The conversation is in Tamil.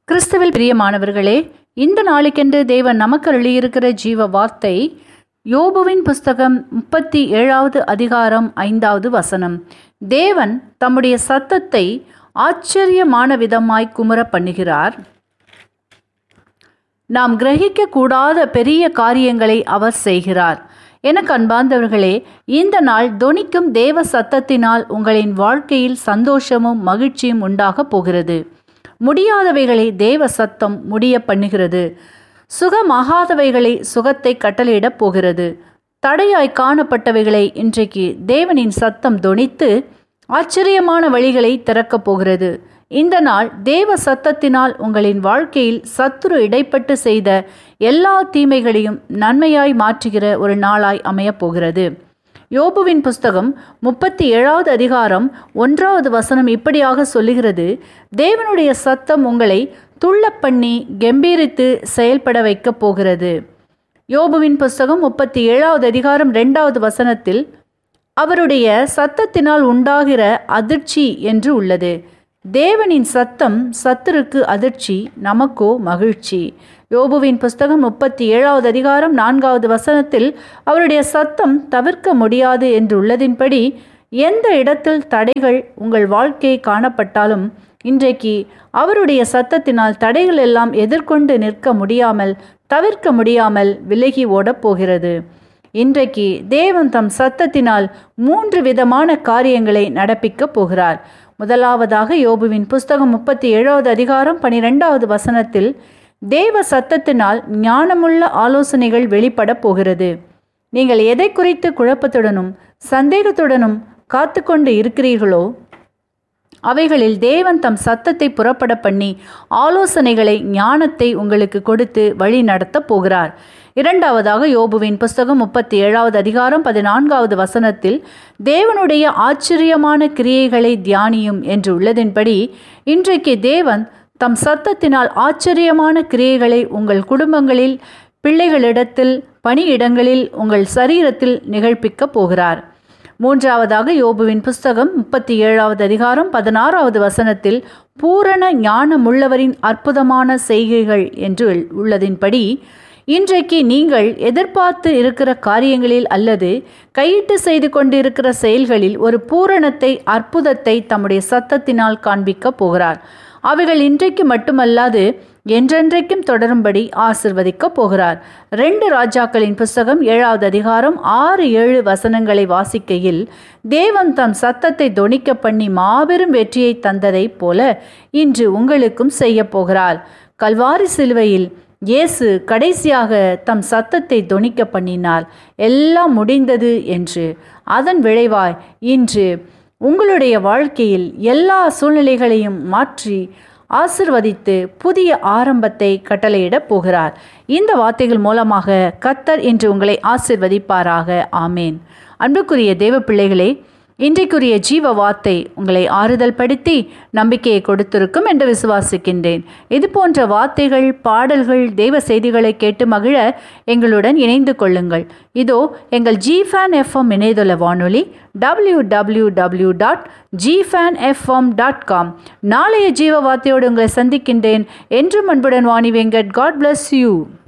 கிறிஸ்துவில் பிரியமானவர்களே இந்த நாளுக்கென்று தேவன் நமக்கு அருளியிருக்கிற ஜீவ வார்த்தை யோபுவின் புஸ்தகம் முப்பத்தி ஏழாவது அதிகாரம் ஐந்தாவது வசனம் தேவன் தம்முடைய சத்தத்தை ஆச்சரியமான விதமாய் குமுற பண்ணுகிறார் நாம் கிரகிக்க கூடாத பெரிய காரியங்களை அவர் செய்கிறார் எனக்கு அன்பார்ந்தவர்களே இந்த நாள் தொனிக்கும் தேவ சத்தத்தினால் உங்களின் வாழ்க்கையில் சந்தோஷமும் மகிழ்ச்சியும் உண்டாக போகிறது முடியாதவைகளை தேவ சத்தம் முடிய பண்ணுகிறது சுகமாகாதவைகளை சுகத்தை கட்டளையிடப் போகிறது தடையாய் காணப்பட்டவைகளை இன்றைக்கு தேவனின் சத்தம் தொனித்து ஆச்சரியமான வழிகளை திறக்கப் போகிறது இந்த நாள் தேவ சத்தத்தினால் உங்களின் வாழ்க்கையில் சத்துரு இடைப்பட்டு செய்த எல்லா தீமைகளையும் நன்மையாய் மாற்றுகிற ஒரு நாளாய் அமையப் போகிறது யோபுவின் புஸ்தகம் முப்பத்தி ஏழாவது அதிகாரம் ஒன்றாவது வசனம் இப்படியாக சொல்லுகிறது தேவனுடைய சத்தம் உங்களை துள்ள பண்ணி கம்பீரித்து செயல்பட வைக்கப் போகிறது யோபுவின் புஸ்தகம் முப்பத்தி ஏழாவது அதிகாரம் ரெண்டாவது வசனத்தில் அவருடைய சத்தத்தினால் உண்டாகிற அதிர்ச்சி என்று உள்ளது தேவனின் சத்தம் சத்துருக்கு அதிர்ச்சி நமக்கோ மகிழ்ச்சி யோபுவின் புஸ்தகம் முப்பத்தி ஏழாவது அதிகாரம் நான்காவது வசனத்தில் அவருடைய சத்தம் தவிர்க்க முடியாது என்று உள்ளதின்படி எந்த இடத்தில் தடைகள் உங்கள் வாழ்க்கை காணப்பட்டாலும் இன்றைக்கு அவருடைய சத்தத்தினால் தடைகள் எல்லாம் எதிர்கொண்டு நிற்க முடியாமல் தவிர்க்க முடியாமல் விலகி ஓடப் போகிறது இன்றைக்கு தேவன் தம் சத்தத்தினால் மூன்று விதமான காரியங்களை நடப்பிக்கப் போகிறார் முதலாவதாக யோபுவின் புஸ்தகம் முப்பத்தி ஏழாவது அதிகாரம் பனிரெண்டாவது வசனத்தில் தேவ சத்தத்தினால் ஞானமுள்ள ஆலோசனைகள் வெளிப்பட போகிறது நீங்கள் எதை குறித்து குழப்பத்துடனும் சந்தேகத்துடனும் காத்து கொண்டு இருக்கிறீர்களோ அவைகளில் தேவன் தம் சத்தத்தை புறப்பட பண்ணி ஆலோசனைகளை ஞானத்தை உங்களுக்கு கொடுத்து வழி நடத்தப் போகிறார் இரண்டாவதாக யோபுவின் புஸ்தகம் முப்பத்தி ஏழாவது அதிகாரம் பதினான்காவது வசனத்தில் தேவனுடைய ஆச்சரியமான கிரியைகளை தியானியும் என்று உள்ளதின்படி இன்றைக்கு தேவன் தம் சத்தத்தினால் ஆச்சரியமான கிரியைகளை உங்கள் குடும்பங்களில் பிள்ளைகளிடத்தில் பணியிடங்களில் உங்கள் சரீரத்தில் நிகழ்ப்பிக்கப் போகிறார் மூன்றாவதாக யோபுவின் புஸ்தகம் முப்பத்தி ஏழாவது அதிகாரம் பதினாறாவது வசனத்தில் பூரண ஞானமுள்ளவரின் அற்புதமான செய்கைகள் என்று உள்ளதின்படி இன்றைக்கு நீங்கள் எதிர்பார்த்து இருக்கிற காரியங்களில் அல்லது கையிட்டு செய்து கொண்டிருக்கிற செயல்களில் ஒரு பூரணத்தை அற்புதத்தை தம்முடைய சத்தத்தினால் காண்பிக்கப் போகிறார் அவைகள் இன்றைக்கு மட்டுமல்லாது என்றென்றைக்கும் தொடரும்படி ஆசிர்வதிக்கப் போகிறார் ரெண்டு ராஜாக்களின் புஸ்தகம் ஏழாவது அதிகாரம் ஆறு ஏழு வசனங்களை வாசிக்கையில் தேவன் தம் சத்தத்தை தொனிக்க பண்ணி மாபெரும் வெற்றியை தந்ததைப் போல இன்று உங்களுக்கும் செய்ய போகிறார் கல்வாரி சிலுவையில் இயேசு கடைசியாக தம் சத்தத்தை தொனிக்க பண்ணினார் எல்லாம் முடிந்தது என்று அதன் விளைவாய் இன்று உங்களுடைய வாழ்க்கையில் எல்லா சூழ்நிலைகளையும் மாற்றி ஆசிர்வதித்து புதிய ஆரம்பத்தை கட்டளையிடப் போகிறார் இந்த வார்த்தைகள் மூலமாக கத்தர் என்று உங்களை ஆசிர்வதிப்பாராக ஆமேன் அன்புக்குரிய தேவ பிள்ளைகளே இன்றைக்குரிய ஜீவ வார்த்தை உங்களை ஆறுதல் படுத்தி நம்பிக்கையை கொடுத்திருக்கும் என்று விசுவாசிக்கின்றேன் இது போன்ற வார்த்தைகள் பாடல்கள் தெய்வ செய்திகளை கேட்டு மகிழ எங்களுடன் இணைந்து கொள்ளுங்கள் இதோ எங்கள் ஜி ஃபேன் எஃப்எம் இணையதள வானொலி W W W dot G fan FM dot com நாளைய ஜீவ வார்த்தையோடு உங்களை சந்திக்கின்றேன் என்றும் அன்புடன் Vani Venkat God bless you